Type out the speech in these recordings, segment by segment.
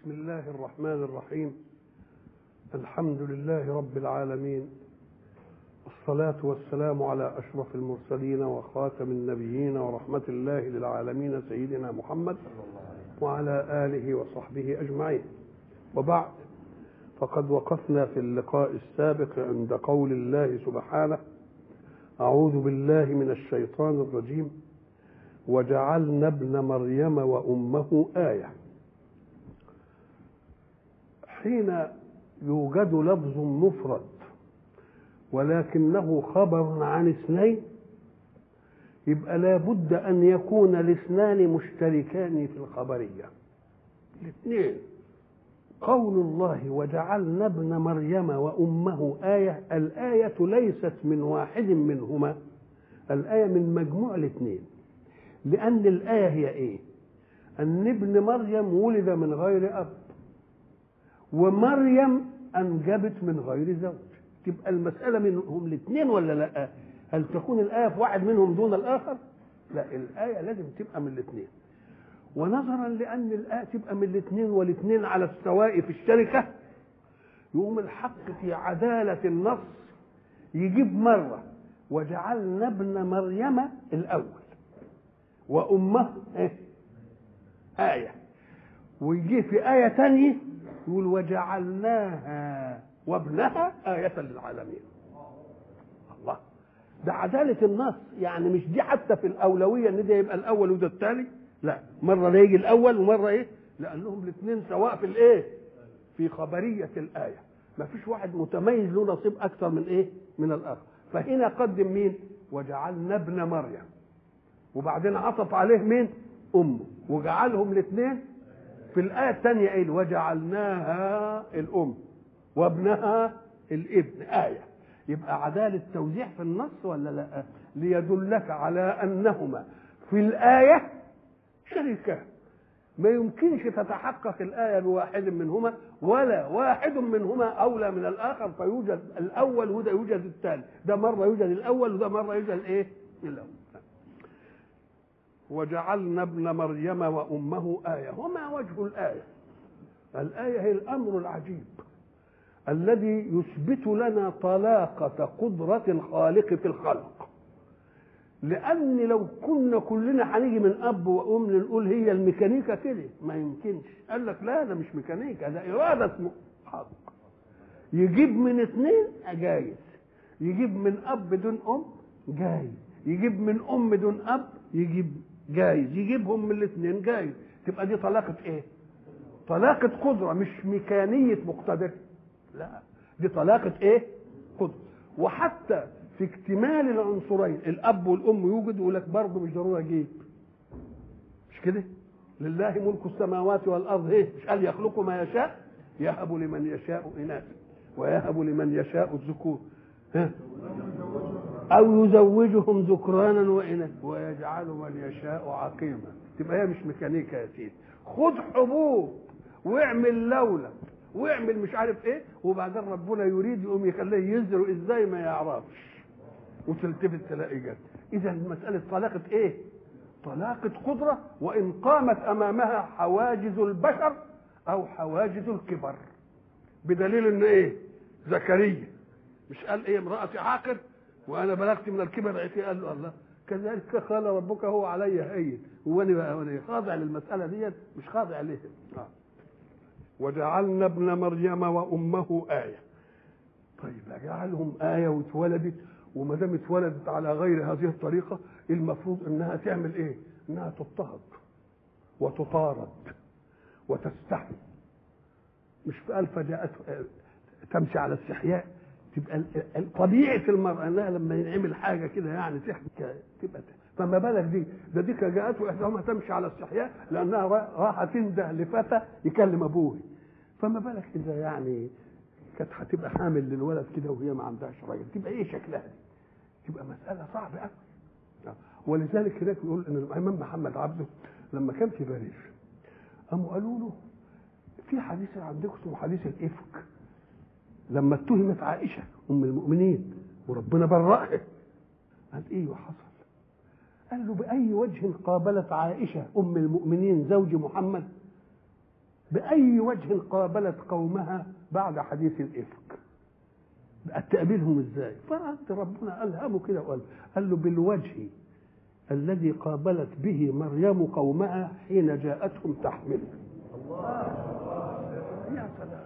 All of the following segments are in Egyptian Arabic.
بسم الله الرحمن الرحيم الحمد لله رب العالمين الصلاة والسلام على أشرف المرسلين وخاتم النبيين ورحمة الله للعالمين سيدنا محمد وعلى آله وصحبه أجمعين وبعد فقد وقفنا في اللقاء السابق عند قول الله سبحانه أعوذ بالله من الشيطان الرجيم وجعلنا ابن مريم وأمه آية حين يوجد لفظ مفرد ولكنه خبر عن اثنين يبقى لابد ان يكون الاثنان مشتركان في الخبريه الاثنين قول الله وجعلنا ابن مريم وامه ايه الايه ليست من واحد منهما الايه من مجموع الاثنين لان الايه هي ايه ان ابن مريم ولد من غير اب ومريم انجبت من غير زوج تبقى المساله منهم الاثنين ولا لا هل تكون الايه في واحد منهم دون الاخر لا الايه لازم تبقى من الاثنين ونظرا لان الايه تبقى من الاثنين والاثنين على السواء في الشركه يقوم الحق في عداله النص يجيب مره وجعلنا ابن مريم الاول وامه ايه ايه ويجي في ايه ثانيه يقول وجعلناها وابنها آية للعالمين الله ده عدالة النص يعني مش دي حتى في الأولوية إن ده يبقى الأول وده الثاني لا مرة ده يجي الأول ومرة إيه لأنهم الاثنين سواء في الإيه في خبرية الآية ما فيش واحد متميز له نصيب أكثر من إيه من الآخر فهنا قدم مين وجعلنا ابن مريم وبعدين عطف عليه مين أمه وجعلهم الاثنين في الآية الثانية إيه وجعلناها الأم وابنها الابن آية يبقى عدالة توزيع في النص ولا لا ليدلك على أنهما في الآية شريكان ما يمكنش تتحقق الآية بواحد منهما ولا واحد منهما أولى من الآخر فيوجد الأول وده يوجد الثاني ده مرة يوجد الأول وده مرة يوجد الإيه؟ الأول وجعلنا ابن مريم وأمه آية وما وجه الآية الآية هي الأمر العجيب الذي يثبت لنا طلاقة قدرة الخالق في الخلق لأن لو كنا كلنا هنيجي من أب وأم نقول هي الميكانيكا كده ما يمكنش قال لك لا ده مش ميكانيكا ده إرادة حق يجيب من اثنين جايز يجيب من أب بدون أم جايز يجيب من أم بدون أب يجيب جايز يجيبهم من الاثنين جايز تبقى دي طلاقة إيه؟ طلاقة قدرة مش ميكانية مقتدر لا دي طلاقة ايه؟ قدرة وحتى في اكتمال العنصرين الاب والام يوجد يقول لك برضه مش ضروري اجيب مش كده؟ لله ملك السماوات والارض ايه؟ مش قال يخلق ما يشاء يهب لمن يشاء اناثا ويهب لمن يشاء الذكور ها او يزوجهم ذكرانا واناثا ويجعل من يشاء عقيما تبقى هي مش ميكانيكا يا سيدي خد حبوب واعمل لولا واعمل مش عارف ايه وبعدين ربنا يريد يقوم يخليه يزرع ازاي ما يعرفش وتلتفت تلاقي جد اذا مساله طلاقه ايه طلاقه قدره وان قامت امامها حواجز البشر او حواجز الكبر بدليل ان ايه زكريا مش قال ايه امرأتي عاقر وانا بلغت من الكبر عتي قال له الله كذلك قال ربك هو علي هين وانا بقى خاضع للمساله ديت مش خاضع ليه آه. وجعلنا ابن مريم وامه ايه طيب اجعلهم ايه واتولدت وما دام اتولدت على غير هذه الطريقه المفروض انها تعمل ايه؟ انها تضطهد وتطارد وتستحي مش قال فجاءت تمشي على استحياء تبقى طبيعه المراه انها لما ينعمل حاجه كده يعني تحكي تبقى فما بالك دي ده دي جاءته احداهما تمشي على استحياء لانها راح تنده لفتى يكلم ابوه فما بالك اذا يعني كانت هتبقى حامل للولد كده وهي ما عندهاش راجل تبقى ايه شكلها دي؟ تبقى مساله صعبه قوي ولذلك هناك يقول ان الامام محمد عبده لما كان في باريس قاموا قالوا له في حديث عندكم اسمه حديث الافك لما اتهمت عائشه ام المؤمنين وربنا برأها قال ايه وحصل قال له بأي وجه قابلت عائشة أم المؤمنين زوج محمد باي وجه قابلت قومها بعد حديث الافك تقابلهم ازاي فرد ربنا الهمه كده وقال قال له بالوجه الذي قابلت به مريم قومها حين جاءتهم تحمل يا سلام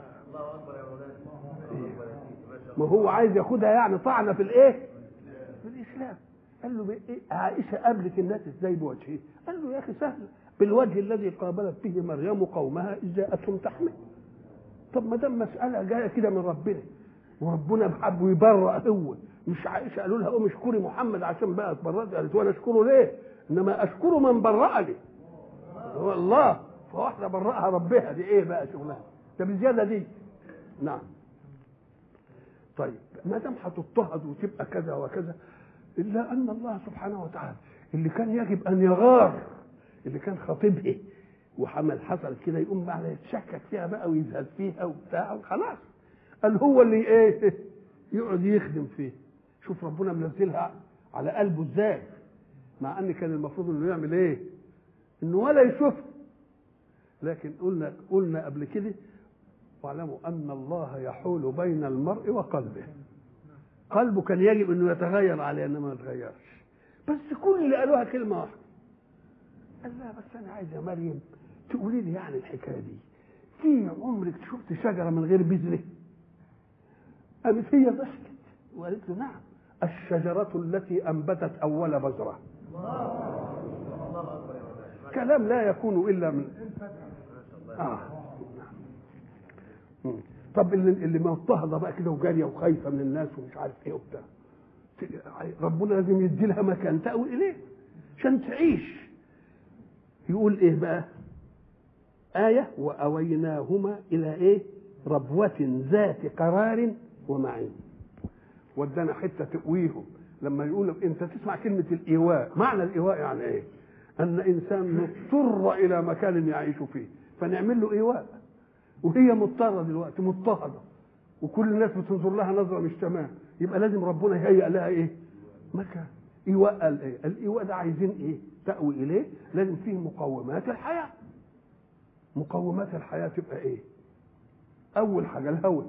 ما هو عايز ياخدها يعني طعنه في الايه في الاسلام قال له إيه؟ عائشه قابلت الناس ازاي بوجهه قال له يا اخي سهل بالوجه الذي قابلت به مريم قومها اذ جاءتهم تحمل طب ما دام مساله جايه كده من ربنا وربنا بحب يبرأ هو مش عائشه قالوا لها قوم اشكري محمد عشان بقى اتبرأت قالت وانا اشكره ليه؟ انما اشكره من برأني هو الله فواحده برأها ربها دي ايه بقى شغلها؟ ده بالزياده دي نعم طيب ما دام هتضطهد وتبقى كذا وكذا الا ان الله سبحانه وتعالى اللي كان يجب ان يغار اللي كان خطيبها وحمل حصلت كده يقوم بقى يتشكك فيها بقى ويزهد فيها وبتاع وخلاص قال هو اللي ايه يقعد يخدم فيه شوف ربنا منزلها على قلبه ازاي مع ان كان المفروض انه يعمل ايه انه ولا يشوف لكن قلنا قلنا قبل كده واعلموا ان الله يحول بين المرء وقلبه قلبه كان يجب انه يتغير عليه انما ما يتغيرش بس كل اللي قالوها كلمه واحده قال لها بس انا عايز يا مريم تقولي لي يعني الحكايه دي في عمرك شفت شجره من غير بذره قامت هي ضحكت وقالت له نعم الشجرة التي أنبتت أول بذرة كلام لا يكون إلا من آه. مم. طب اللي اللي مضطهده بقى كده وجاريه وخايفه من الناس ومش عارف ايه وبتاع ربنا لازم يدي لها مكان تأوي اليه عشان تعيش يقول ايه بقى آية وأويناهما إلى إيه؟ ربوة ذات قرار ومعين. ودانا حتة تقويهم لما يقول أنت تسمع كلمة الإيواء، معنى الإيواء يعني إيه؟ أن إنسان مضطر إلى مكان يعيش فيه، فنعمل له إيواء. وهي مضطرة دلوقتي مضطهدة وكل الناس بتنظر لها نظرة مش تمام، يبقى لازم ربنا يهيئ لها إيه؟ مكان. إيواء قال إيه؟ الإيواء ده عايزين إيه؟ تأوي إليه، لازم فيه مقومات الحياة. مقومات الحياة تبقى ايه اول حاجة الهواء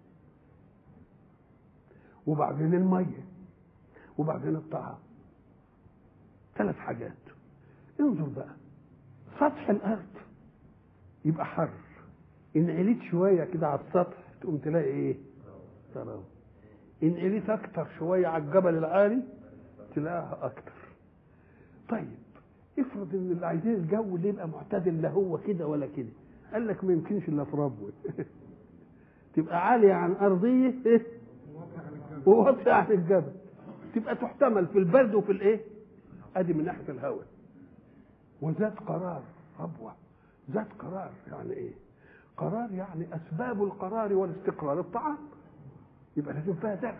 وبعدين المية وبعدين الطعام ثلاث حاجات انظر بقى سطح الارض يبقى حر ان عليت شوية كده على السطح تقوم تلاقي ايه ترى ان عليت اكتر شوية على الجبل العالي تلاقيها اكتر طيب افرض ان اللي عايزين الجو اللي يبقى معتدل لا هو كده ولا كده قال لك ما يمكنش الا في ربوه تبقى عاليه عن ارضيه وواطيه عن الجبل تبقى تحتمل في البرد وفي الايه ادي من ناحيه الهواء وذات قرار ربوه ذات قرار يعني ايه قرار يعني اسباب القرار والاستقرار الطعام يبقى لازم فيها زرع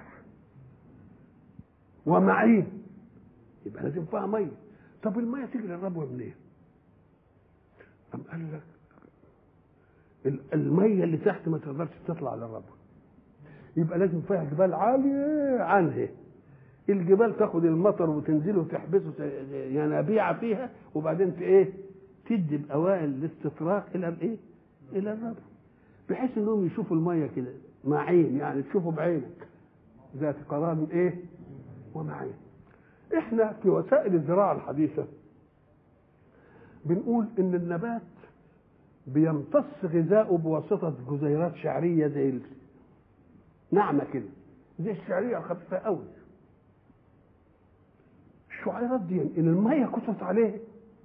ومعين يبقى لازم فيها ميه طب الميه تيجي للربوه منين؟ أم قال لك الميه اللي تحت ما تقدرش تطلع للربوه يبقى لازم فيها جبال عاليه عنها الجبال تاخد المطر وتنزله وتحبسه ينابيع فيها وبعدين في ايه؟ تدي باوائل الاستطراق الى الايه؟ الى الربوه بحيث انهم يشوفوا الميه كده معين يعني تشوفوا بعينك ذات قرار ايه؟ ومعين احنا في وسائل الزراعه الحديثه بنقول ان النبات بيمتص غذاؤه بواسطه جزيئات شعريه زي ناعمه كده زي الشعريه الخفيفه قوي الشعيرات دي ان الميه كترت عليه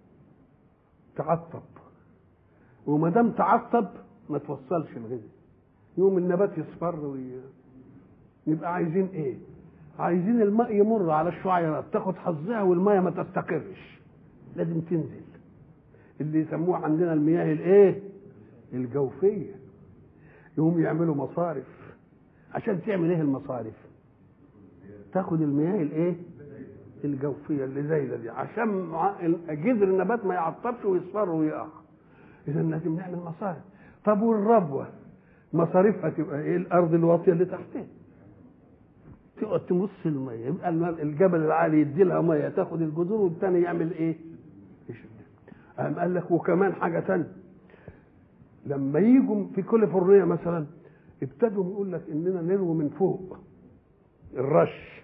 تعطب وما دام تعطب ما توصلش الغذاء يوم النبات يصفر وي... يبقى عايزين ايه عايزين الماء يمر على الشعيرات تاخد حظها والميه ما تستقرش لازم تنزل اللي يسموه عندنا المياه الايه الجوفيه يقوم يعملوا مصارف عشان تعمل ايه المصارف تاخد المياه الايه الجوفيه اللي زي دي عشان جذر النبات ما يعطبش ويصفر ويقع اذا لازم نعمل مصارف طب والربوه مصاريفها تبقى ايه الارض الواطيه اللي تحتها تقعد تمص الميه يبقى الجبل العالي يدي لها ميه تاخد الجذور والتاني يعمل ايه؟ قام قال لك وكمان حاجه ثانيه لما يجوا في كاليفورنيا مثلا ابتدوا يقول لك اننا نروي من فوق الرش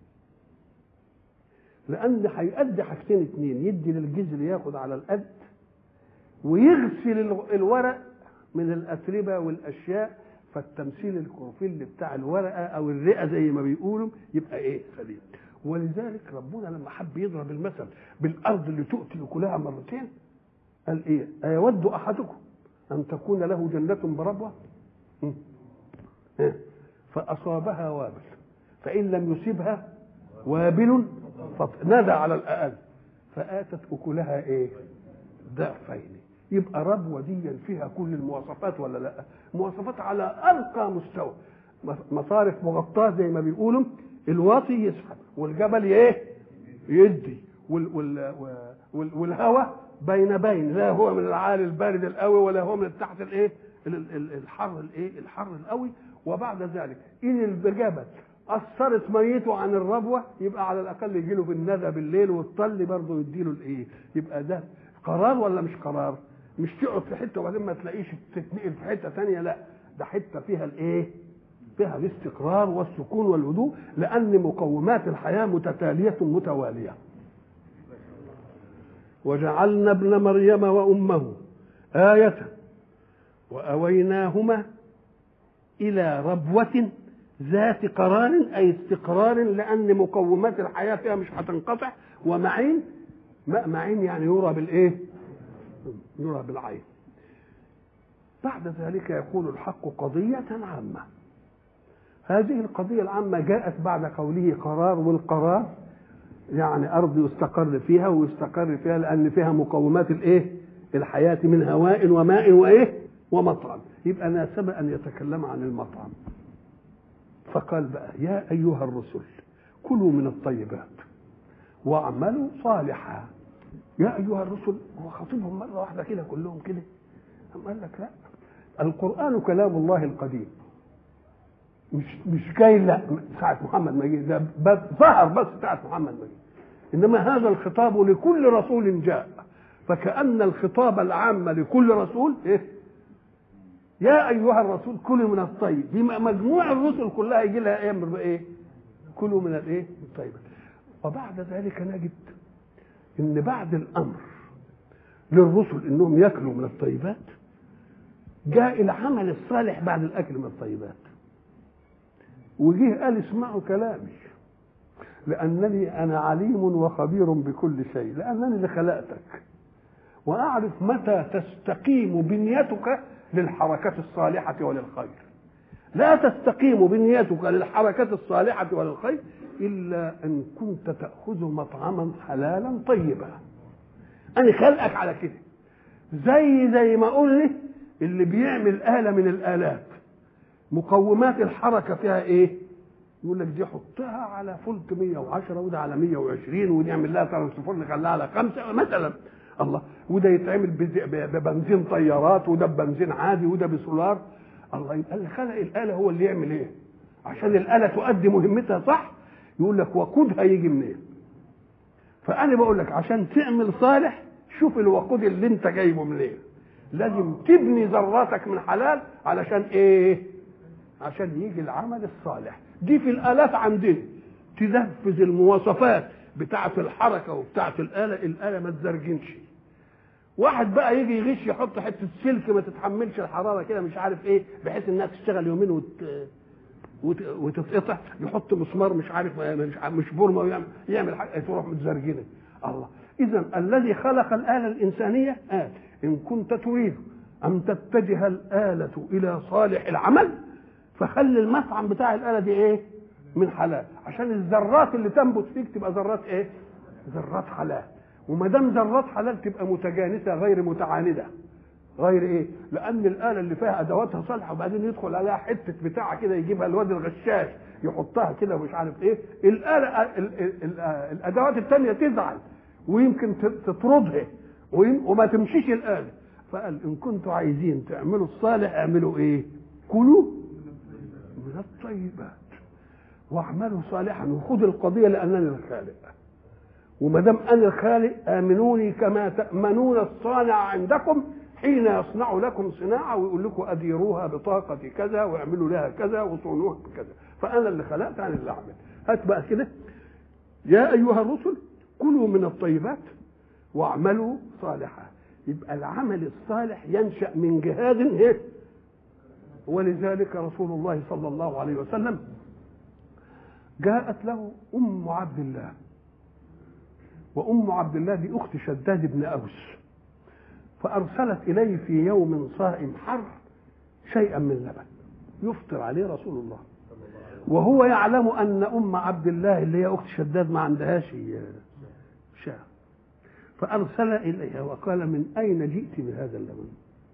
لان هيؤدي حاجتين اتنين يدي للجذر ياخد على القد ويغسل الورق من الاتربه والاشياء فالتمثيل الكروفيل بتاع الورقه او الرئه زي ما بيقولوا يبقى ايه سليم ولذلك ربنا لما حب يضرب المثل بالارض اللي تؤتي اكلها مرتين قال ايه ايود احدكم ان تكون له جنه بربوه إيه؟ فاصابها وابل فان لم يصبها وابل نادى على الاقل فاتت اكلها ايه ضعفين يبقى ربوه دي فيها كل المواصفات ولا لا مواصفات على ارقى مستوى مصارف مغطاه زي ما بيقولوا الواطي يسحب والجبل ايه يدي وال وال وال والهواء بين بين لا هو من العالي البارد القوي ولا هو من تحت الايه الحر الايه الحر القوي وبعد ذلك ان الجبل اثرت ميته عن الربوه يبقى على الاقل يجي له في الندى بالليل والطل برضه يديله الايه يبقى ده قرار ولا مش قرار مش تقعد في حته وبعدين ما تلاقيش تتنقل في حته ثانيه لا ده حته فيها الايه فيها الاستقرار والسكون والهدوء لان مقومات الحياه متتاليه متواليه وجعلنا ابن مريم وامه ايه واويناهما الى ربوه ذات قرار اي استقرار لان مقومات الحياه فيها مش هتنقطع ومعين معين يعني يرى بالايه يرى بالعين بعد ذلك يقول الحق قضيه عامه هذه القضيه العامه جاءت بعد قوله قرار والقرار يعني ارض يستقر فيها ويستقر فيها لان فيها مقومات الايه الحياه من هواء وماء وايه ومطعم يبقى ناسب ان يتكلم عن المطعم فقال بقى يا ايها الرسل كلوا من الطيبات واعملوا صالحا يا ايها الرسل هو خاطبهم مره واحده كده كلهم كده قال لك لا القران كلام الله القديم مش مش جاي لا ساعه محمد ما جه ده ظهر بس ساعه محمد ما جه انما هذا الخطاب لكل رسول جاء فكأن الخطاب العام لكل رسول ايه يا ايها الرسول كلوا من الطيب دي مجموع الرسل كلها يجي لها امر بايه كلوا من الايه الطيب وبعد ذلك نجد ان بعد الامر للرسل انهم ياكلوا من الطيبات جاء العمل الصالح بعد الاكل من الطيبات وجه قال اسمعوا كلامي لانني انا عليم وخبير بكل شيء لانني اللي خلقتك واعرف متى تستقيم بنيتك للحركات الصالحه وللخير لا تستقيم بنيتك للحركات الصالحه وللخير الا ان كنت تاخذ مطعما حلالا طيبا انا خلقك على كده زي زي ما قلنا اللي بيعمل آلة من الآلات مقومات الحركة فيها إيه؟ يقول لك دي حطها على فولت 110 وده على 120 ودي يعمل لها ترانسفور نخليها على خمسة مثلا الله وده يتعمل ببنزين طيارات وده ببنزين عادي وده بسولار الله يبقى اللي خلق الآلة هو اللي يعمل إيه؟ عشان الآلة تؤدي مهمتها صح يقول لك وقودها يجي منين؟ فأنا بقول لك عشان تعمل صالح شوف الوقود اللي أنت جايبه منين؟ لازم تبني ذراتك من حلال علشان ايه عشان يجي العمل الصالح دي في الالات عندنا تنفذ المواصفات بتاعه الحركه وبتاعه الاله الاله ما تزرجنش واحد بقى يجي يغش يحط حته سلك ما تتحملش الحراره كده مش عارف ايه بحيث انها تشتغل يومين وت... وت... وتتقطع يحط مسمار مش عارف مش مش بورمه ويعمل يعمل حاجه تروح متزرجنه الله اذا الذي خلق الاله الانسانيه قال إن كنت تريد أن تتجه الآلة إلى صالح العمل فخلي المطعم بتاع الآلة دي إيه؟ من حلال عشان الذرات اللي تنبت فيك تبقى ذرات إيه؟ ذرات حلال وما دام ذرات حلال تبقى متجانسة غير متعاندة غير ايه؟ لأن الآلة اللي فيها أدواتها صالحة وبعدين يدخل عليها حتة بتاعة كده يجيبها الواد الغشاش يحطها كده ومش عارف ايه، الآلة ال ال ال الأدوات الثانية تزعل ويمكن تطردها وما تمشيش الآلة فقال إن كنتوا عايزين تعملوا الصالح اعملوا إيه؟ كلوا من الطيبات واعملوا صالحا وخذوا القضية لأنني الخالق وما دام أنا الخالق آمنوني كما تأمنون الصانع عندكم حين يصنع لكم صناعه ويقول لكم اديروها بطاقه كذا واعملوا لها كذا وصونوها بكذا فانا اللي خلقت انا اللي اعمل هات بقى كده يا ايها الرسل كلوا من الطيبات واعملوا صالحا يبقى العمل الصالح ينشا من جهاد ايه ولذلك رسول الله صلى الله عليه وسلم جاءت له ام عبد الله وام عبد الله دي اخت شداد بن اوس فارسلت اليه في يوم صائم حر شيئا من لبن يفطر عليه رسول الله وهو يعلم ان ام عبد الله اللي هي اخت شداد ما عندهاش شاه فارسل اليها وقال من اين جئت بهذا اللبن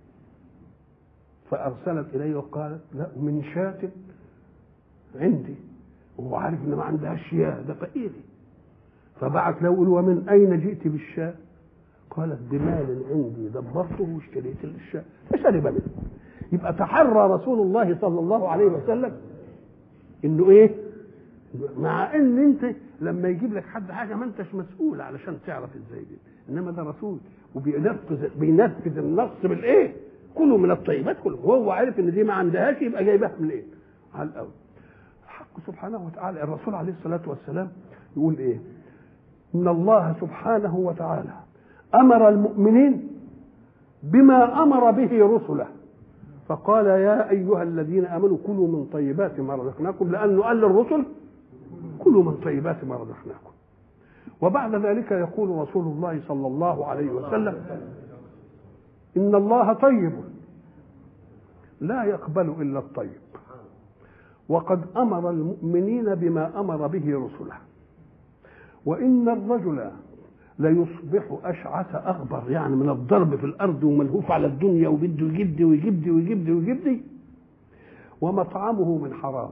فارسلت اليه وقالت لا من شاة عندي وهو عارف ان ما عندهاش شياه ده فقيري فبعت له يقول ومن اين جئت بالشاة قالت بمال عندي دبرته واشتريت الشاة فشرب منه يبقى تحرى رسول الله صلى الله عليه وسلم انه ايه مع ان انت لما يجيب لك حد حاجه ما انتش مسؤول علشان تعرف ازاي دي انما ده رسول وبينفذ بينفذ النص بالايه كلوا من الطيبات كله وهو عارف ان دي ما عندهاش يبقى جايبها من ايه على الاول الحق سبحانه وتعالى الرسول عليه الصلاه والسلام يقول ايه ان الله سبحانه وتعالى امر المؤمنين بما امر به رسله فقال يا ايها الذين امنوا كلوا من طيبات ما رزقناكم لانه قال للرسل كلوا من طيبات ما رزقناكم وبعد ذلك يقول رسول الله صلى الله عليه وسلم ان الله طيب لا يقبل الا الطيب وقد امر المؤمنين بما امر به رسله وان الرجل ليصبح اشعث اغبر يعني من الضرب في الارض وملهوف على الدنيا وبده يجيب دي ويجيب دي ويجيب دي ويجيب دي ومطعمه من حرام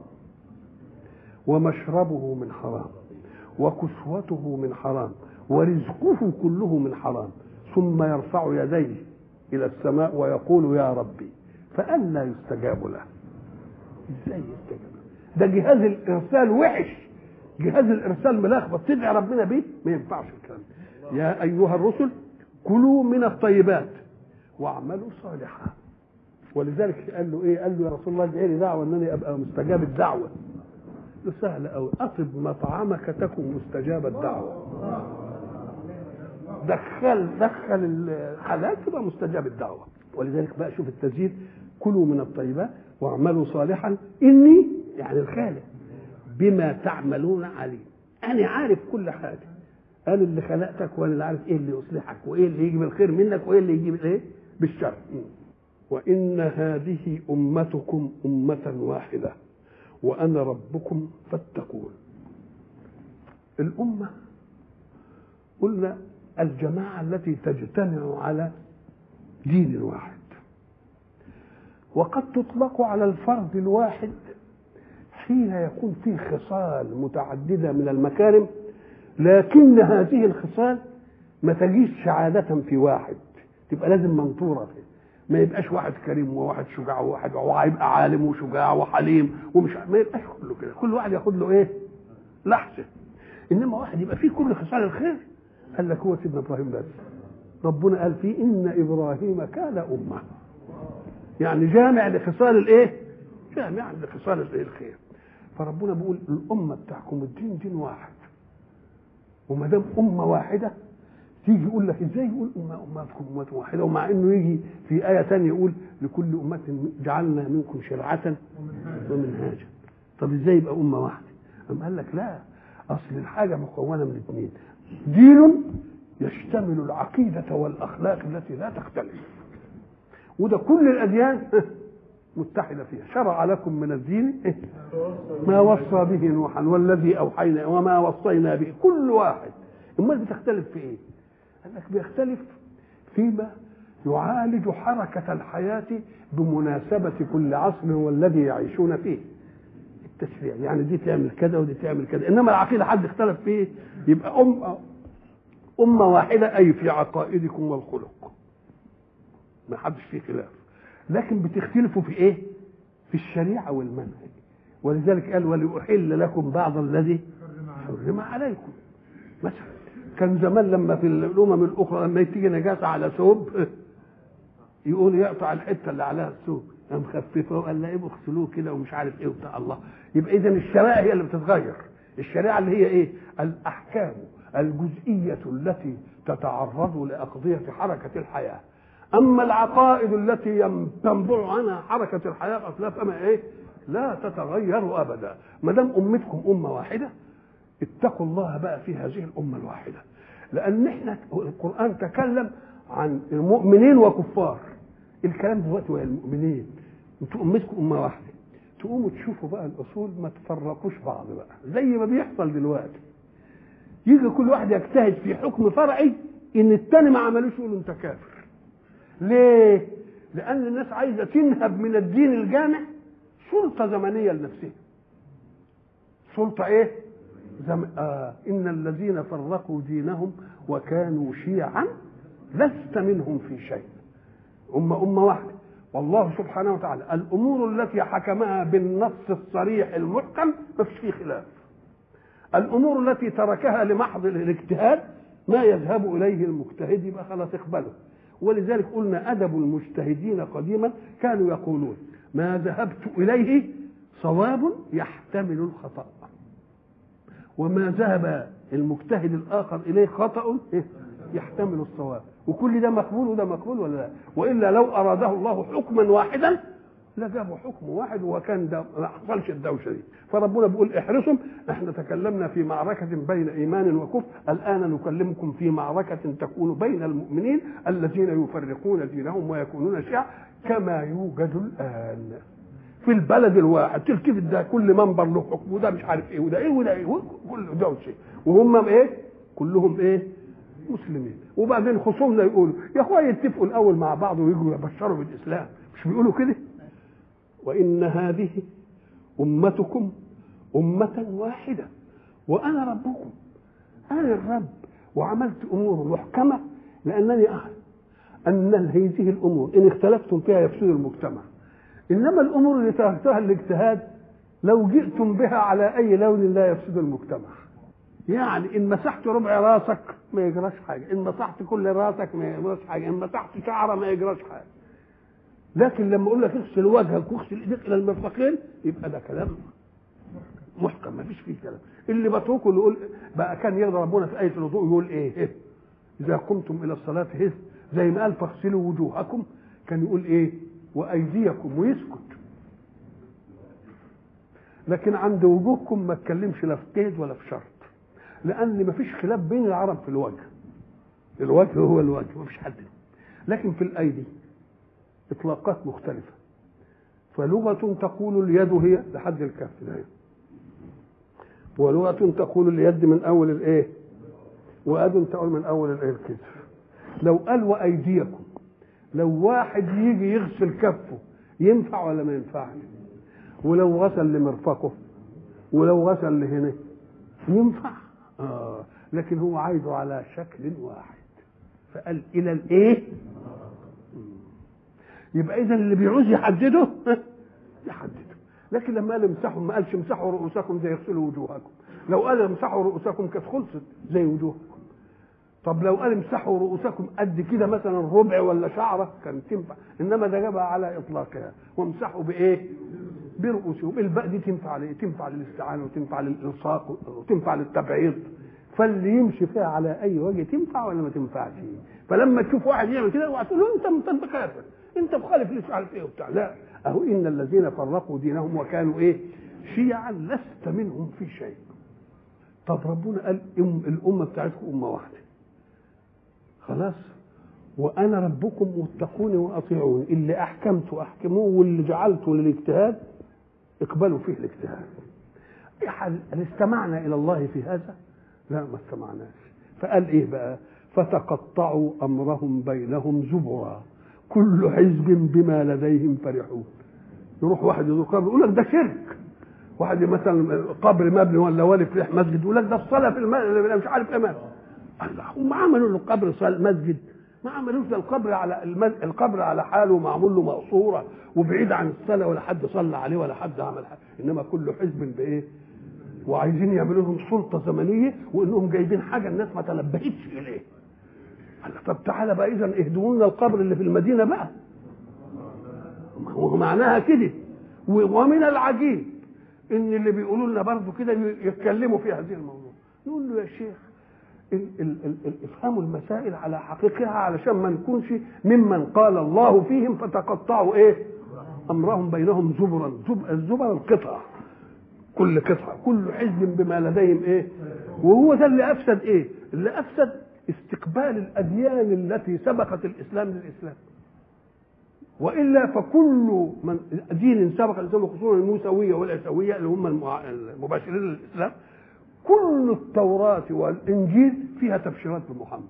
ومشربه من حرام وكسوته من حرام ورزقه كله من حرام ثم يرفع يديه الى السماء ويقول يا ربي فأنى يستجاب له ازاي يستجاب ده جهاز الارسال وحش جهاز الارسال ملخبط تدعي ربنا بيه ما ينفعش الكلام يا ايها الرسل كلوا من الطيبات واعملوا صالحا ولذلك قال له ايه قال له يا رسول الله ادعي لي دعوه انني ابقى مستجاب الدعوه له سهل قوي اطب مطعمك تكن مستجاب الدعوه دخل دخل الحلال تبقى مستجاب الدعوه ولذلك بقى شوف التزيين كلوا من الطيبات واعملوا صالحا اني يعني الخالق بما تعملون عليم انا عارف كل حاجه انا اللي خلقتك وانا اللي عارف ايه اللي يصلحك وايه اللي يجيب الخير منك وايه اللي يجيب الايه بالشر وان هذه امتكم امه واحده وانا ربكم فاتقون الامه قلنا الجماعه التي تجتمع على دين واحد وقد تطلق على الفرد الواحد حين يكون فيه خصال متعدده من المكارم لكن هذه الخصال ما تجيش شعادة في واحد تبقى لازم منطورة فيه ما يبقاش واحد كريم وواحد شجاع وواحد وهيبقى عالم وشجاع وحليم ومش ما يبقاش كله كده كل واحد ياخد له ايه لحظة انما واحد يبقى فيه كل خصال الخير قال لك هو سيدنا ابراهيم بس ربنا قال فيه ان ابراهيم كان امه يعني جامع لخصال الايه جامع لخصال الايه الخير فربنا بيقول الامه بتاعكم الدين دين واحد وما دام امه واحده تيجي يقول لك ازاي يقول امه امتكم امه واحده ومع انه يجي في ايه ثانيه يقول لكل امه جعلنا منكم شرعه ومنهاجا طب ازاي يبقى امه واحده؟ أم قال لك لا اصل الحاجه مكونه من اثنين دين يشتمل العقيده والاخلاق التي لا تختلف وده كل الاديان متحدة فيها شرع لكم من الدين ما وصى به نوحا والذي أوحينا وما وصينا به كل واحد امال بتختلف في ايه قال لك بيختلف فيما يعالج حركة الحياة بمناسبة كل عصر والذي يعيشون فيه التشريع يعني دي تعمل كذا ودي تعمل كذا انما العقيدة حد اختلف فيه يبقى أم أمة واحدة أي في عقائدكم والخلق ما حدش فيه خلاف لكن بتختلفوا في ايه في الشريعه والمنهج ولذلك قال ولأحل لكم بعض الذي حرم عليكم مثلا كان زمان لما في الامم الاخرى لما تيجي نجاسه على ثوب يقول يقطع الحته اللي عليها السوق مخففه وقال لا ايه اغسلوه كده ومش عارف ايه وبتاع الله يبقى اذا الشرائع هي اللي بتتغير الشريعه اللي هي ايه الاحكام الجزئيه التي تتعرض لاقضيه حركه الحياه اما العقائد التي تنبع عنها حركه الحياه اصلا فما ايه لا تتغير ابدا ما دام امتكم امه واحده اتقوا الله بقى في هذه الامه الواحده لان احنا القران تكلم عن المؤمنين وكفار الكلام دلوقتي وهي المؤمنين انتوا امتكم امه واحده تقوموا تشوفوا بقى الاصول ما تفرقوش بعض بقى زي ما بيحصل دلوقتي يجي كل واحد يجتهد في حكم فرعي ان التاني ما عملوش يقولوا انت كافر ليه لان الناس عايزه تنهب من الدين الجامع سلطه زمنيه لنفسها سلطه ايه زم... آه ان الذين فرقوا دينهم وكانوا شيعا لست منهم في شيء أمة أمة واحدة والله سبحانه وتعالى الأمور التي حكمها بالنص الصريح المحكم ما فيش فيه خلاف الأمور التي تركها لمحض الاجتهاد ما يذهب إليه المجتهد يبقى خلاص اقبله ولذلك قلنا أدب المجتهدين قديما كانوا يقولون ما ذهبت إليه صواب يحتمل الخطأ وما ذهب المجتهد الآخر إليه خطأ يحتمل الصواب وكل ده مقبول وده مقبول ولا لا والا لو اراده الله حكما واحدا لجابوا حكم واحد وكان ده ما حصلش الدوشه دي فربنا بيقول احرصوا احنا تكلمنا في معركه بين ايمان وكفر الان نكلمكم في معركه تكون بين المؤمنين الذين يفرقون دينهم ويكونون شيعا كما يوجد الان في البلد الواحد تلتفت ده كل منبر له حكم وده مش عارف ايه وده ايه وده ايه كل دوشه وهم ايه كلهم ايه مسلمين وبعدين خصومنا يقولوا يا اخويا يتفقوا الاول مع بعض ويجوا يبشروا بالاسلام مش بيقولوا كده وان هذه امتكم امه واحده وانا ربكم انا الرب وعملت امور محكمه لانني اعلم ان هذه الامور ان اختلفتم فيها يفسد المجتمع انما الامور اللي تركتها الاجتهاد لو جئتم بها على اي لون لا يفسد المجتمع يعني ان مسحت ربع راسك ما يجراش حاجه ان مسحت كل راسك ما يجراش حاجه ان مسحت شعره ما يجراش حاجه لكن لما اقول لك اغسل وجهك واغسل ايديك الى المرفقين يبقى ده كلام محكم ما فيش فيه كلام اللي بتركه اللي يقول بقى كان يرضى ربنا في ايه الوضوء يقول ايه, إيه؟ اذا قمتم الى الصلاه هز زي ما قال فاغسلوا وجوهكم كان يقول ايه وايديكم ويسكت لكن عند وجوهكم ما تكلمش لا في قيد ولا في شرط لان ما فيش خلاف بين العرب في الوجه الوجه هو الوجه ما فيش حد لكن في الايدي اطلاقات مختلفه فلغه تقول اليد هي لحد الكف ده ولغه تقول اليد من اول الايه واد تقول من اول الايه الكتف لو قال وايديكم لو واحد يجي يغسل كفه ينفع ولا ما ينفعش ولو غسل لمرفقه ولو غسل لهنا ينفع آه. لكن هو عايزه على شكل واحد فقال الى الايه يبقى اذا اللي بيعوز يحدده يحدده لكن لما قال امسحوا ما قالش امسحوا رؤوسكم زي يغسلوا وجوهكم لو قال امسحوا رؤوسكم كانت خلصت زي وجوهكم طب لو قال امسحوا رؤوسكم قد كده مثلا ربع ولا شعره كانت تنفع انما ده جابها على اطلاقها وامسحوا بايه؟ برؤوسهم الباء دي تنفع لإيه؟ تنفع للاستعانه وتنفع للالصاق وتنفع للتبعيض فاللي يمشي فيها على اي وجه تنفع ولا ما تنفعش فلما تشوف واحد يعمل كده اوعى تقول له انت انت كافر انت مخالف مش عارف ايه وبتاع لا اهو ان الذين فرقوا دينهم وكانوا ايه شيعا لست منهم في شيء طب ربنا قال أم الامه بتاعتكم امه واحده خلاص وانا ربكم واتقوني واطيعوني اللي احكمت احكموه واللي جعلته للاجتهاد اقبلوا فيه الاجتهاد هل استمعنا الى الله في هذا لا ما استمعناش فقال ايه بقى فتقطعوا امرهم بينهم زبرا كل حزب بما لديهم فرحون يروح واحد يزور قبر يقول لك ده شرك واحد مثلا قبر مبني ولا والي في مسجد يقول لك ده الصلاه في المسجد مش عارف ايه الله هم عملوا له قبر مسجد ما عملوش ده القبر على المز... القبر على حاله معمول له مقصوره وبعيد عن الصلاه ولا حد صلى عليه ولا حد عمل حاجه انما كل حزب بايه؟ وعايزين يعملوا لهم سلطه زمنيه وانهم جايبين حاجه الناس ما تنبهتش اليه. قال طب تعالى بقى اذا اهدوا لنا القبر اللي في المدينه بقى ومعناها كده ومن العجيب ان اللي بيقولوا لنا برضه كده يتكلموا في هذه الموضوع نقول له يا شيخ ال ال ال ال افهموا المسائل على حقيقتها علشان ما نكونش ممن قال الله فيهم فتقطعوا ايه امرهم بينهم زبرا زب الزبر القطع كل قطعه كل حزب بما لديهم ايه وهو ده اللي افسد ايه اللي افسد استقبال الاديان التي سبقت الاسلام للاسلام والا فكل من دين سبق الاسلام خصوصا الموسويه والعيسويه اللي هم المباشرين للاسلام كل التوراه والانجيل فيها تبشيرات بمحمد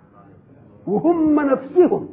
وهم نفسهم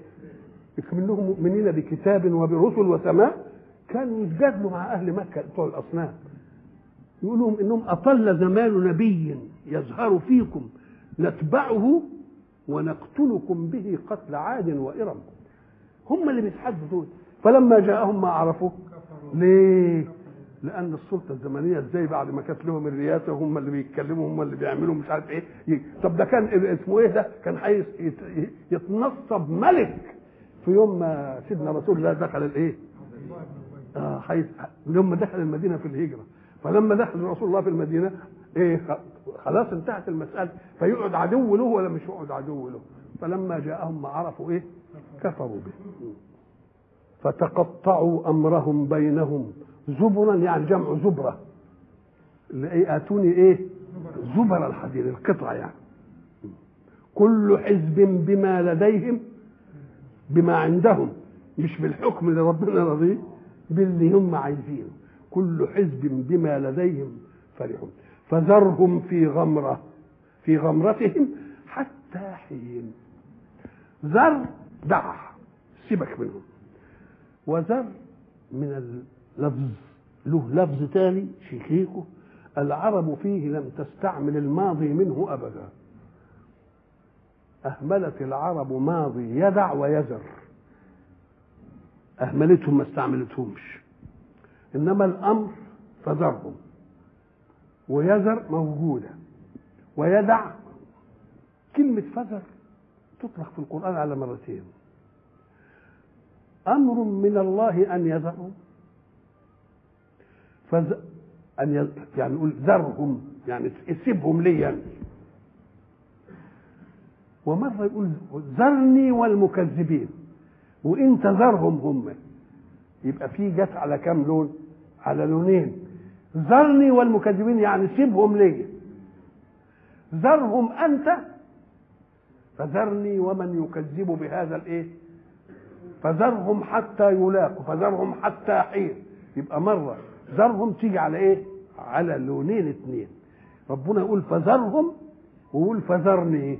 منهم مؤمنين بكتاب وبرسل وسماء كانوا يتجادلوا مع اهل مكه بتوع الاصنام يقول لهم انهم اطل زمان نبي يظهر فيكم نتبعه ونقتلكم به قتل عاد وارم هم اللي بيتحدوا دول فلما جاءهم ما عرفوه ليه؟ لان السلطه الزمنيه ازاي بعد ما كانت لهم الرئاسه هم اللي بيتكلموا هم اللي بيعملوا مش عارف ايه طب ده كان اسمه ايه ده؟ كان حيث يتنصب ملك في يوم ما سيدنا رسول الله دخل الايه؟ اه حيث يوم ما دخل المدينه في الهجره فلما دخل رسول الله في المدينه ايه خلاص انتهت المساله فيقعد عدو له ولا مش يقعد عدو له فلما جاءهم ما عرفوا ايه كفروا به فتقطعوا امرهم بينهم زبرا يعني جمع زبره اللي ايه اتوني ايه زبر الحديد القطع يعني كل حزب بما لديهم بما عندهم مش بالحكم اللي ربنا رضيه باللي هم عايزينه كل حزب بما لديهم فرحون فذرهم في غمرة في غمرتهم حتى حين ذر دع سيبك منهم وذر من اللفظ له لفظ تاني شيخيكه العرب فيه لم تستعمل الماضي منه أبدا أهملت العرب ماضي يدع ويذر أهملتهم ما استعملتهمش إنما الأمر فذرهم ويذر موجودة ويدع كلمة فذر تطلق في القرآن على مرتين أمر من الله أن يذرهم فز... أن ي... يعني نقول ذرهم يعني سيبهم لي يعني. ومرة يقول ذرني والمكذبين وانت ذرهم هم يبقى في جت على كام لون على لونين ذرني والمكذبين يعني سيبهم ليا ذرهم انت فذرني ومن يكذب بهذا الايه فذرهم حتى يلاقوا فذرهم حتى حين يبقى مره ذرهم تيجي على ايه على لونين اثنين ربنا يقول فذرهم ويقول فذرني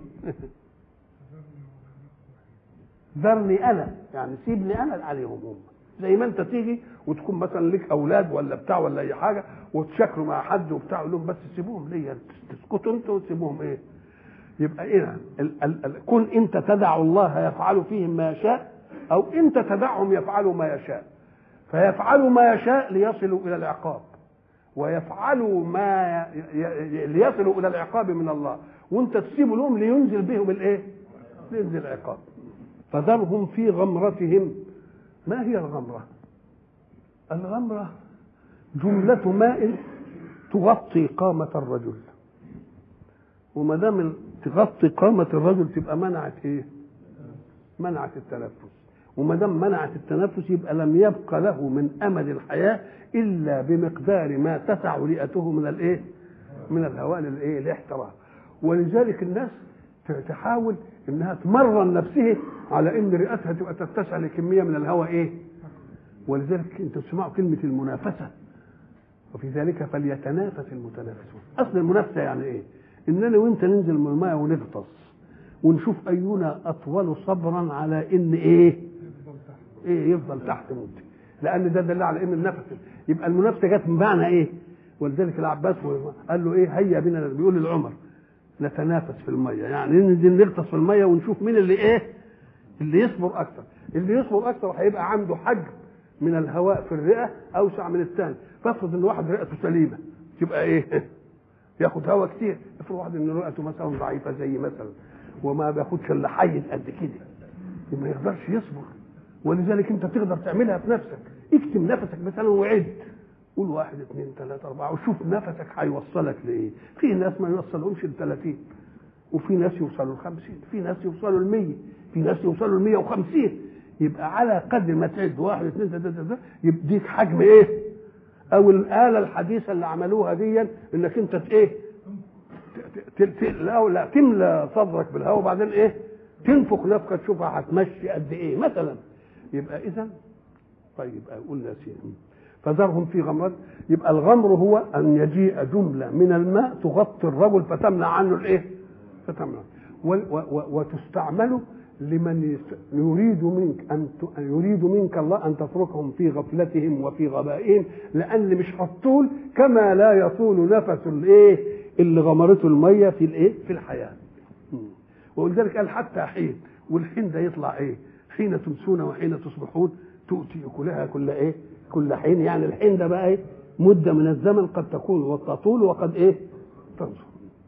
ذرني انا يعني سيبني انا عليهم هم زي ما انت تيجي وتكون مثلا لك اولاد ولا بتاع ولا اي حاجه وتشكروا مع حد وبتاع يقول لهم بس سيبوهم ليا تسكتوا انتوا وتسيبوهم ايه يبقى ايه ال ال ال كن انت تدع الله يفعل فيهم ما يشاء او انت تدعهم يفعلوا ما يشاء فيفعلوا ما يشاء ليصلوا الى العقاب ويفعلوا ما ي... ليصلوا الى العقاب من الله وانت تسيب لهم لينزل بهم الايه لينزل العقاب فذرهم في غمرتهم ما هي الغمرة الغمرة جملة ماء تغطي قامة الرجل وما دام تغطي قامة الرجل تبقى منعت ايه؟ منعت التنفس وما دام منعت التنفس يبقى لم يبق له من امد الحياه الا بمقدار ما تسع رئته من الايه؟ من الهواء للايه؟ الاحتراق ولذلك الناس تحاول انها تمرن نفسها على ان رئتها تبقى تتسع لكميه من الهواء ايه؟ ولذلك انتم تسمعوا كلمه المنافسه وفي ذلك فليتنافس المتنافسون اصل المنافسه يعني ايه؟ اننا وانت ننزل من الماء ونغطس ونشوف اينا اطول صبرا على ان ايه؟ ايه يفضل تحت مدة لان ده دل على ان النفس يبقى المنافسه جت من معنى ايه؟ ولذلك العباس قال له ايه هيا بنا بيقول لعمر نتنافس في الميه يعني ننزل نغطس في الميه ونشوف مين اللي ايه؟ اللي يصبر اكثر اللي يصبر اكثر هيبقى عنده حجم من الهواء في الرئه اوسع من الثاني فافرض ان واحد رئته سليمه تبقى ايه؟ ياخد هواء كتير افرض واحد ان رئته مثلا ضعيفه زي مثلا وما بياخدش الا حيز قد كده ما يقدرش يصبر ولذلك انت تقدر تعملها بنفسك اكتم نفسك مثلا وعد قول واحد اثنين ثلاثة أربعة وشوف نفسك هيوصلك لإيه في ناس ما يوصلهمش ل 30 وفي ناس يوصلوا ل 50 في ناس يوصلوا ل 100 في ناس يوصلوا ل 150 يبقى على قدر ما تعد واحد اثنين ثلاثة ثلاثة يديك حجم ايه؟ او الآلة الحديثة اللي عملوها دي انك انت ايه؟ ت- ت- ت- لا لا تملى صدرك بالهواء وبعدين ايه؟ تنفخ نفخة تشوفها هتمشي قد ايه مثلا يبقى اذا طيب قلنا يا سيدي فذرهم في غمرات يبقى الغمر هو ان يجيء جمله من الماء تغطي الرجل فتمنع عنه الايه؟ فتمنع و- و- و- وتستعمل لمن يس- يريد منك ان ت- يريد منك الله ان تتركهم في غفلتهم وفي غبائهم لان مش هتطول كما لا يطول نفس الايه اللي غمرته الميه في الايه في الحياه مم. ولذلك قال حتى حين والحين ده يطلع ايه حين تمسون وحين تصبحون تؤتي اكلها كل ايه كل حين يعني الحين ده بقى ايه مده من الزمن قد تكون وتطول وقد ايه تنصر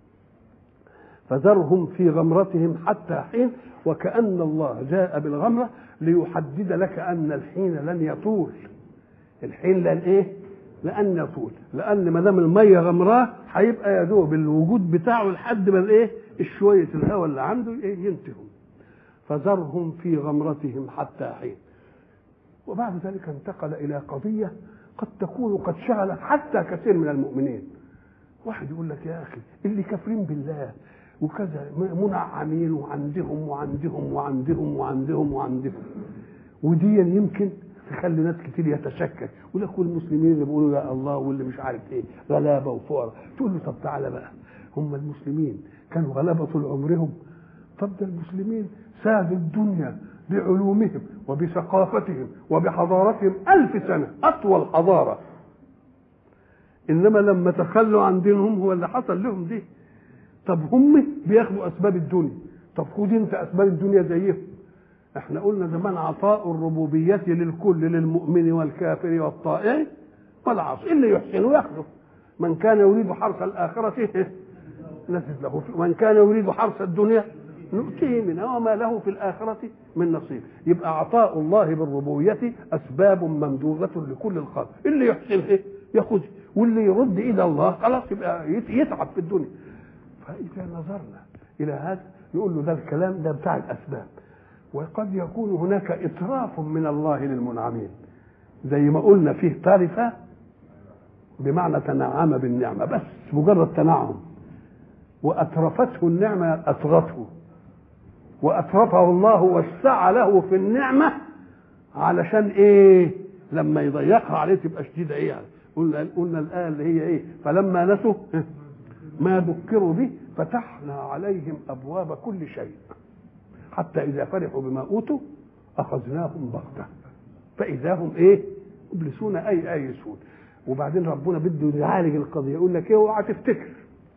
فذرهم في غمرتهم حتى حين وكأن الله جاء بالغمرة ليحدد لك أن الحين لن يطول الحين لن إيه؟ لأن يطول لأن ما دام المية غمراه هيبقى يا دوب الوجود بتاعه لحد ما الإيه؟ الشوية الهواء اللي عنده إيه؟ ينتهوا فذرهم في غمرتهم حتى حين وبعد ذلك انتقل إلى قضية قد تكون قد شغلت حتى كثير من المؤمنين واحد يقول لك يا اخي اللي كافرين بالله وكذا منعمين وعندهم وعندهم وعندهم وعندهم وعندهم ودي يمكن تخلي ناس كتير يتشكك يقول لك والمسلمين اللي بيقولوا يا الله واللي مش عارف ايه غلابه وفقراء تقول له طب تعالى بقى هم المسلمين كانوا غلابه طول عمرهم طب ده المسلمين سادوا الدنيا بعلومهم وبثقافتهم وبحضارتهم ألف سنة أطول حضارة انما لما تخلوا عن دينهم هو اللي حصل لهم دي طب هم بياخدوا اسباب الدنيا طب خد انت اسباب الدنيا زيهم احنا قلنا زمان عطاء الربوبية للكل للمؤمن والكافر والطائع والعاصي اللي يحسنه ياخده من كان يريد حرث الآخرة نزد له فيه. ومن كان يريد حرث الدنيا نؤتيه منها وما له في الآخرة من نصيب يبقى عطاء الله بالربوبية أسباب ممدودة لكل الخلق اللي يحسن ياخذ واللي يرد إلى الله خلاص يبقى يتعب في الدنيا فإذا نظرنا إلى هذا نقول له ده الكلام ده بتاع الأسباب وقد يكون هناك إطراف من الله للمنعمين زي ما قلنا فيه طرفة بمعنى تنعم بالنعمة بس مجرد تنعم وأترفته النعمة أطغته وأترفه الله وسع له في النعمة علشان إيه لما يضيقها عليه تبقى شديدة إيه يعني قلنا قلنا الآية اللي هي إيه فلما نسوا ما ذكروا به فتحنا عليهم أبواب كل شيء حتى إذا فرحوا بما أوتوا أخذناهم بغتة فإذا هم إيه مبلسون أي آيسون وبعدين ربنا بده يعالج القضية يقول لك إيه اوعى تفتكر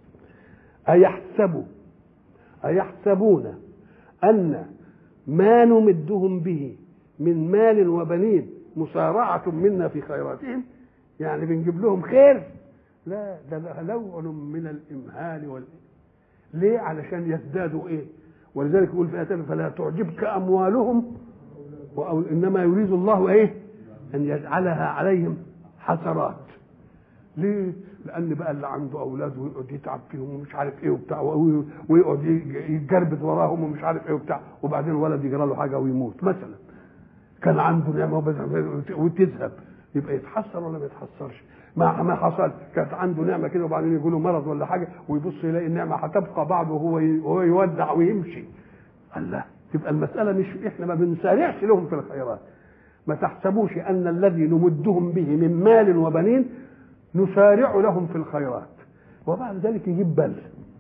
أيحسبوا أيحسبون أن ما نمدهم به من مال وبنين مسارعة منا في خيراتهم يعني بنجيب لهم خير لا ده نوع من الإمهال وال... ليه علشان يزدادوا إيه ولذلك يقول في آية فلا تعجبك أموالهم وأو إنما يريد الله إيه أن يجعلها عليهم حسرات ليه؟ لأن بقى اللي عنده أولاد ويقعد يتعب فيهم ومش عارف إيه وبتاع ويقعد يتجربد وراهم ومش عارف إيه وبتاع وبعدين الولد يجرى له حاجة ويموت مثلا كان عنده نعمة وتذهب يبقى يتحسر ولا ما يتحسرش ما ما حصل كانت عنده نعمه كده وبعدين يجي له مرض ولا حاجه ويبص يلاقي النعمه هتبقى بعده وهو وهو يودع ويمشي الله تبقى المساله مش احنا ما بنسارعش لهم في الخيرات ما تحسبوش ان الذي نمدهم به من مال وبنين نسارع لهم في الخيرات وبعد ذلك يجيب بل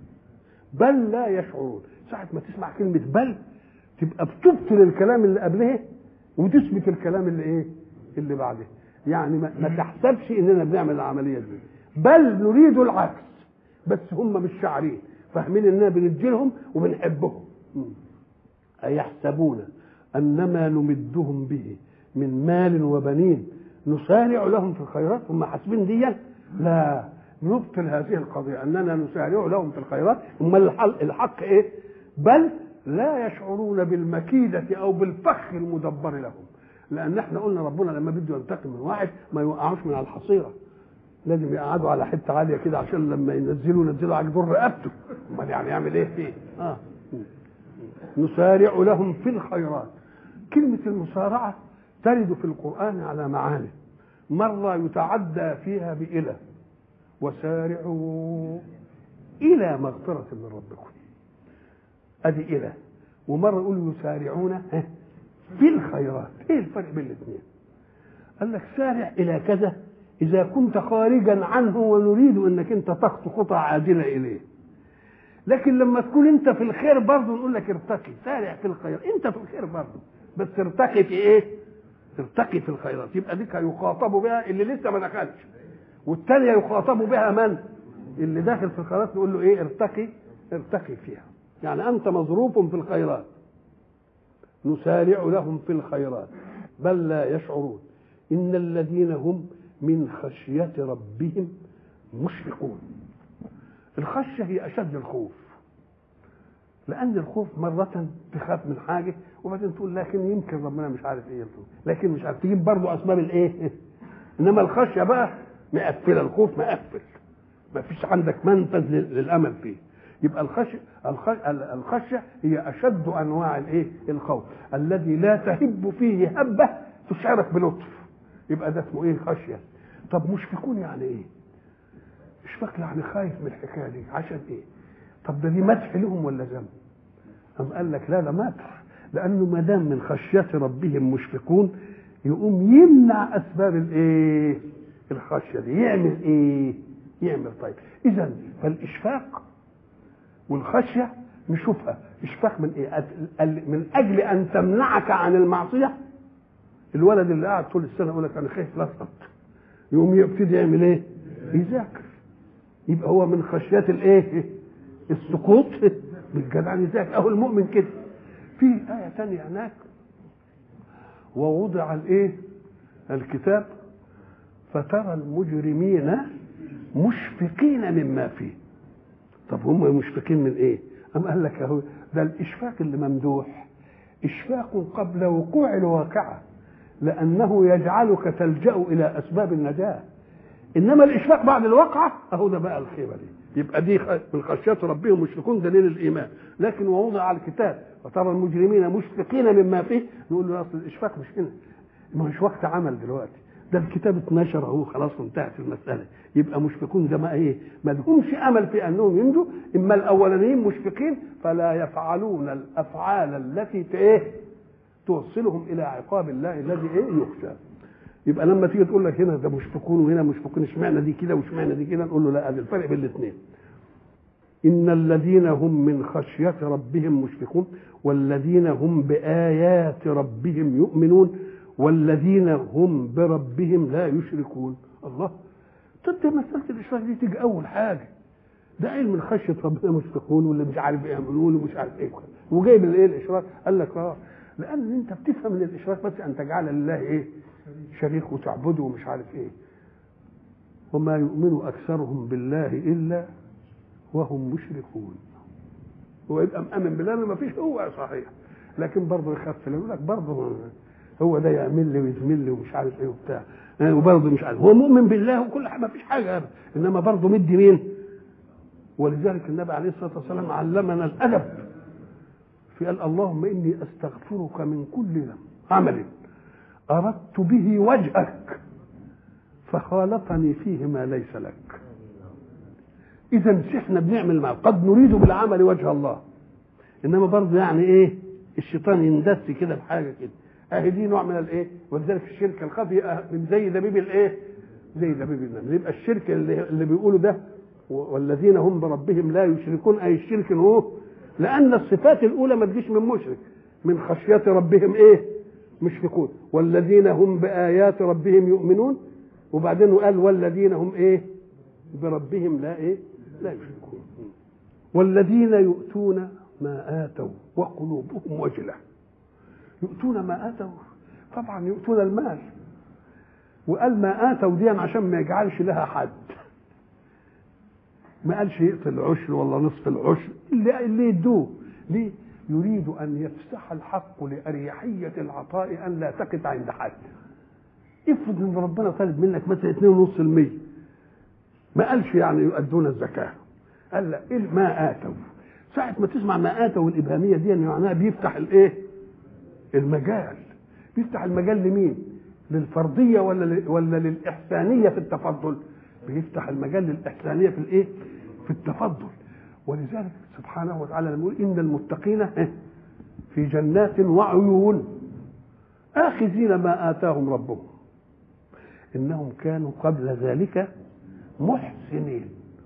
بل لا يشعرون ساعة ما تسمع كلمة بل تبقى بتبطل الكلام اللي قبله وتثبت الكلام اللي ايه اللي بعده يعني ما, ما تحسبش اننا بنعمل العمليه دي بل نريد العكس بس هم مش شاعرين فاهمين اننا بنديلهم وبنحبهم ايحسبون انما نمدهم به من مال وبنين نسارع لهم في الخيرات هم حاسبين دي لا نبطل هذه القضيه اننا نسارع لهم في الخيرات هم الحق ايه بل لا يشعرون بالمكيدة أو بالفخ المدبر لهم لان احنا قلنا ربنا لما بده ينتقم من واحد ما يوقعوش من على الحصيره لازم يقعدوا على حته عاليه كده عشان لما ينزلوا ينزلوا على جدور رقبته امال يعني يعمل ايه فيه اه نسارع لهم في الخيرات كلمه المسارعه ترد في القران على معاني مره يتعدى فيها بإله وسارعوا إلى مغفرة من ربكم أدي إلى ومرة يقول يسارعون في الخيرات إيه الفرق بين الاثنين قال لك سارع إلى كذا إذا كنت خارجا عنه ونريد أنك أنت تخطو خطى عادلة إليه لكن لما تكون أنت في الخير برضه نقول لك ارتقي سارع في الخير أنت في الخير برضه بس ارتقي في إيه؟ ارتقي في الخيرات يبقى ديك يخاطب بها اللي لسه ما دخلش والثانيه يخاطب بها من اللي داخل في الخيرات نقول له ايه ارتقي ارتقي فيها يعني انت مظروف في الخيرات نسارع لهم في الخيرات بل لا يشعرون ان الذين هم من خشيه ربهم مشفقون الخشيه هي اشد الخوف لان الخوف مره تخاف من حاجه وبعدين تقول لكن يمكن ربنا مش عارف ايه لكن مش عارف تجيب برضه اسباب الايه انما الخشيه بقى مقفله الخوف مقفل ما فيش عندك منفذ للامل فيه يبقى الخشيه الخشيه هي اشد انواع الايه الخوف الذي لا تهب فيه هبه تشعرك بلطف يبقى ده اسمه ايه خشيه طب مشفقون يعني ايه اشفاق يعني خايف من الحكايه دي عشان ايه طب ده دي مدح لهم ولا ذنب أم قال لك لا ده مدح لانه ما دام من خشيه ربهم مشفقون يقوم يمنع اسباب الايه الخشيه دي يعمل ايه يعمل طيب اذا فالاشفاق والخشيه نشوفها اشفاق من ايه من اجل ان تمنعك عن المعصيه الولد اللي قاعد طول السنه يقول لك انا خايف لا اسقط يقوم يبتدي يعمل ايه يذاكر يبقى هو من خشيه الايه السقوط بالجدع يذاكر اهو المؤمن كده في ايه ثانيه هناك ووضع الايه الكتاب فترى المجرمين مشفقين مما فيه طب هم مشفقين من ايه ام قال لك اهو ده الاشفاق اللي ممدوح اشفاق قبل وقوع الواقعه لانه يجعلك تلجا الى اسباب النجاه انما الاشفاق بعد الواقعه اهو ده بقى الخيبه دي يبقى دي من خشيه ربهم مشفقون دليل الايمان لكن ووضع على الكتاب فترى المجرمين مشفقين مما فيه نقول له اصل الاشفاق مش هنا مش وقت عمل دلوقتي ده الكتاب اتنشر اهو خلاص انتهت المساله يبقى مشفقون ده ما ايه ما لهمش امل في انهم ينجوا اما الاولانيين مشفقين فلا يفعلون الافعال التي ايه توصلهم الى عقاب الله الذي ايه يخشى يبقى لما تيجي تقول لك هنا ده مشفقون وهنا مشفقون اشمعنى دي كده واشمعنى دي كده نقول له لا هذا الفرق بين الاثنين ان الذين هم من خشيه ربهم مشفقون والذين هم بايات ربهم يؤمنون والذين هم بربهم لا يشركون الله طب ده مساله الاشراك دي تيجي اول حاجه ده علم من خشيه ربنا مشفقون واللي مش عارف ايه يعملون ومش عارف ايه وجايب الايه الاشراك قال لك اه لان انت بتفهم من الاشراك بس ان تجعل لله ايه شريك وتعبده ومش عارف ايه وما يؤمن اكثرهم بالله الا وهم مشركون هو يبقى مأمن بالله ما فيش هو صحيح لكن برضه يخاف يقول لك برضه هو ده يعمل لي ويزمل لي ومش عارف ايه وبتاع وبرضه مش عارف هو مؤمن بالله وكل حاجه ما فيش حاجه أبدا. انما برضه مدي مين ولذلك النبي عليه الصلاه والسلام علمنا الادب في قال اللهم اني استغفرك من كل عمل اردت به وجهك فخالطني فيه ما ليس لك اذا احنا بنعمل مع قد نريد بالعمل وجه الله انما برضه يعني ايه الشيطان يندس كده بحاجه كده اهي دي نوع من الايه ولذلك الشرك الخفي من زي دبيب الايه زي دبيب النمل يبقى الشرك اللي, اللي بيقولوا ده والذين هم بربهم لا يشركون اي الشرك هو لان الصفات الاولى ما تجيش من مشرك من خشيه ربهم ايه مشفقون والذين هم بايات ربهم يؤمنون وبعدين قال والذين هم ايه بربهم لا ايه لا يشركون والذين يؤتون ما اتوا وقلوبهم وجله يؤتون ما اتوا طبعا يؤتون المال وقال ما اتوا دي عشان ما يجعلش لها حد ما قالش يقتل العشر ولا نصف العشر اللي اللي يدوه ليه؟ يريد ان يفسح الحق لاريحيه العطاء ان لا تقف عند حد افرض ان ربنا طالب منك مثلا 2.5% ما قالش يعني يؤدون الزكاه قال لا إيه ما اتوا ساعه ما تسمع ما اتوا الابهاميه دي يعني معناها بيفتح الايه المجال بيفتح المجال لمين للفرضيه ولا ل... ولا للاحسانيه في التفضل بيفتح المجال للاحسانيه في الايه في التفضل ولذلك سبحانه وتعالى لما يقول ان المتقين في جنات وعيون اخذين ما اتاهم ربهم انهم كانوا قبل ذلك محسنين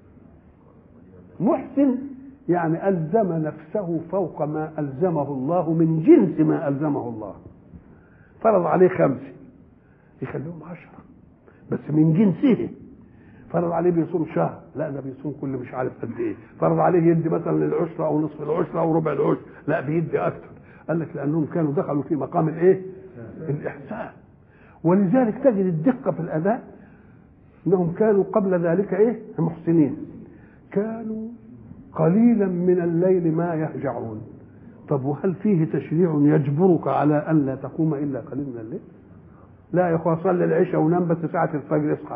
محسن يعني الزم نفسه فوق ما الزمه الله من جنس ما الزمه الله فرض عليه خمسه يخليهم عشره بس من جنسه فرض عليه بيصوم شهر لا ده بيصوم كل مش عارف قد ايه فرض عليه يدي مثلا العشره او نصف العشره او ربع العشر لا بيدي اكثر قال لك لانهم كانوا دخلوا في مقام الايه الاحسان ولذلك تجد الدقه في الاداء انهم كانوا قبل ذلك ايه محسنين كانوا قليلا من الليل ما يهجعون طب وهل فيه تشريع يجبرك على ان لا تقوم الا قليل من الليل لا يا اخويا صلي العشاء ونام بس ساعه الفجر اصحى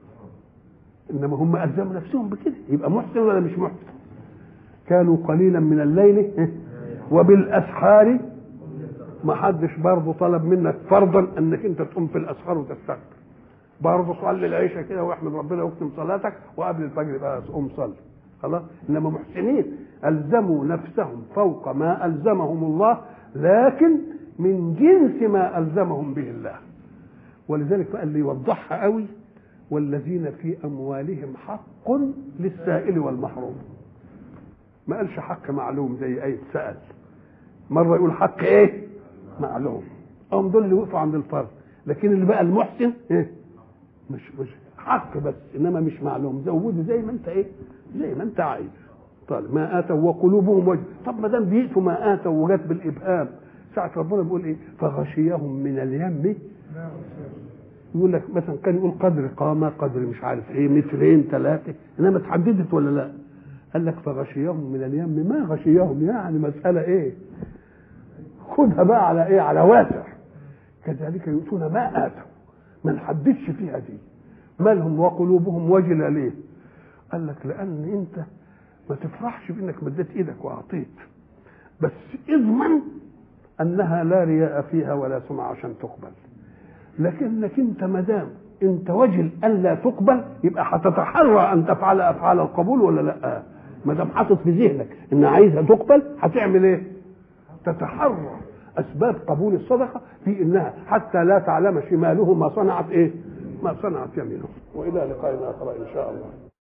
انما هم الزموا نفسهم بكده يبقى محسن ولا مش محسن كانوا قليلا من الليل وبالاسحار ما حدش برضه طلب منك فرضا انك انت تقوم في الاسحار وتستغفر برضه صلي العشاء كده واحمد ربنا واختم صلاتك وقبل الفجر بقى قوم صلي خلاص انما محسنين الزموا نفسهم فوق ما الزمهم الله لكن من جنس ما الزمهم به الله ولذلك بقى اللي يوضحها قوي والذين في اموالهم حق للسائل والمحروم ما قالش حق معلوم زي اي سال مره يقول حق ايه معلوم هم دول اللي وقفوا عند الفرض لكن اللي بقى المحسن إيه؟ مش مش حق بس انما مش معلوم زوده زي ما انت ايه زي ما انت عايز طيب ما اتوا وقلوبهم وجه طب ما دام بيأتوا ما اتوا وجت بالابهام ساعة ربنا بيقول ايه فغشيهم من اليم يقول لك مثلا كان يقول قدر قامة قدر مش عارف ايه مترين ثلاثة انما اتحددت ولا لا قال لك فغشيهم من اليم ما غشيهم يعني مسألة ايه خدها بقى على ايه على واسع كذلك يؤتون ما اتوا ما نحددش فيها دي مالهم وقلوبهم وجلة ليه قال لك لان انت ما تفرحش بانك مديت ايدك واعطيت بس اضمن انها لا رياء فيها ولا سمعه عشان تقبل لكنك انت ما دام انت وجل ان لا تقبل يبقى هتتحرى ان تفعل افعال القبول ولا لا ما دام حاطط في ذهنك ان عايزها تقبل هتعمل ايه تتحرى اسباب قبول الصدقه في انها حتى لا تعلم شماله ما صنعت ايه ما صنعت يمينه والى لقاء اخر ان شاء الله